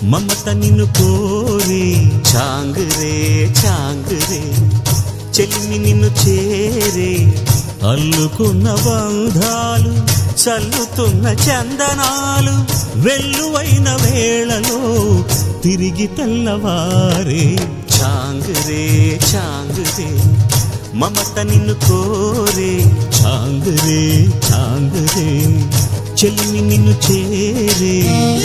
మమత నిన్ను కోరి చాంగురే చాంగురే చెలిమి నిన్ను చేరే అల్లుకున్న బంధాలు చల్లుతున్న చందనాలు వెల్లువైన వేళలో తిరిగి తెల్లవారే చాంగురే చాంగురే మమత నిన్ను కోరే చాంగురే చాంగురే చెలిమి నిన్ను చేరే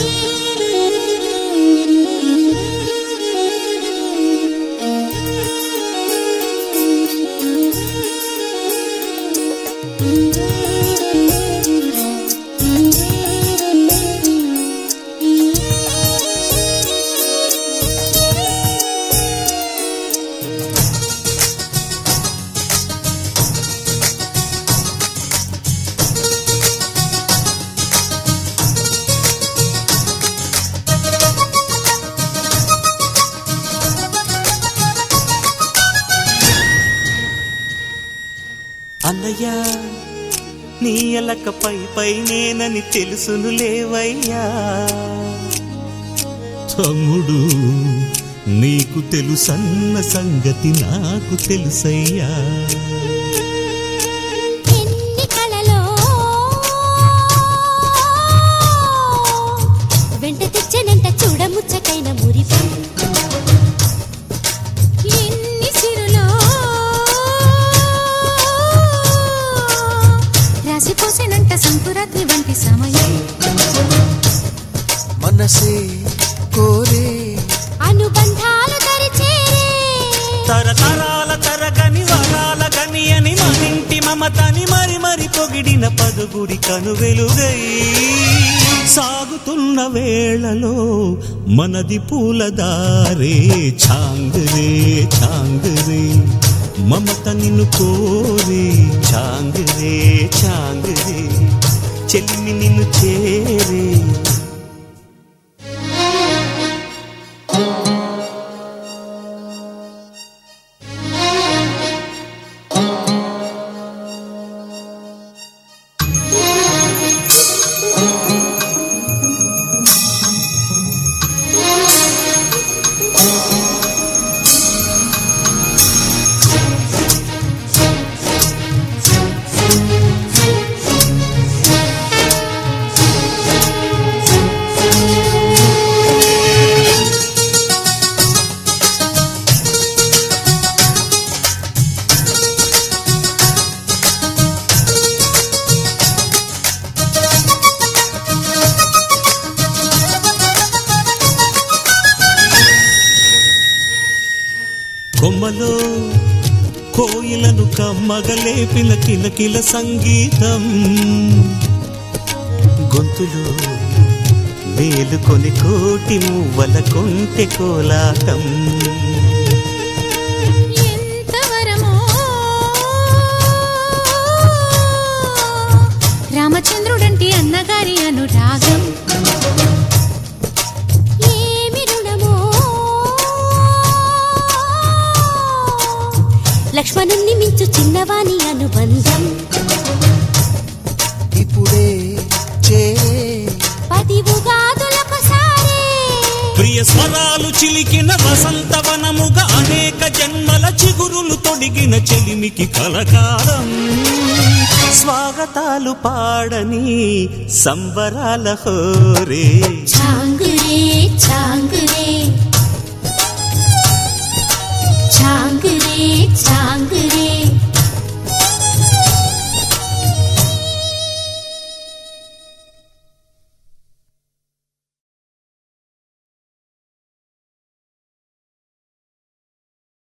అన్నయ్య నీ ఎలక పై పై నేనని తెలుసును లేవయ్యా తమ్ముడు నీకు తెలుసన్న సంగతి నాకు తెలుసయ్యా ఎన్ని కళలో వెంట తెచ్చనంట చూడముచ్చటైన మురిపం ఎన్ని సిరులో రాసిపోసేనంట సంకురాత్రి వంటి సమయం మనసే కోరే అనుబంధాలు దరిచేరే తరతరాల తరగని వరాల గని అని మనింటి మమతని మరి మరి పొగిడిన పదుగుడి కను వెలుగై సాగుతున్న వేళలో మనది పూలదారే ఛాంగరే ఛాంగరే మమత నిన్ను కోరే ఛాంగరే ఛాంగరే చెల్లిమి నిన్ను చేరే కొమ్మలో కోయిలను కమ్మగలేపిన కిలకిల సంగీతం గొంతులో మేలుకొని కోటి మువ్వల కొంటె కోలాటం ఎంత వరమో రామచంద్రుడంటి అన్నగారి అనురాగం ఏమి రుణమో లక్ష్మణుణ్ణి మించు చిన్నవాని అనుబంధం ఇప్పుడే చేరే పది ఉగాదులకు సారే ప్రియ స్వరాలు చిలికిన వసంతవనముగా అనేక జన్మల చిగురులు తొడిగిన చెలిమికి కలకాలం స్వాగతాలు పాడని సంబరాల హోరే చాంగురే చాంగురే చాంగురే చాంగురే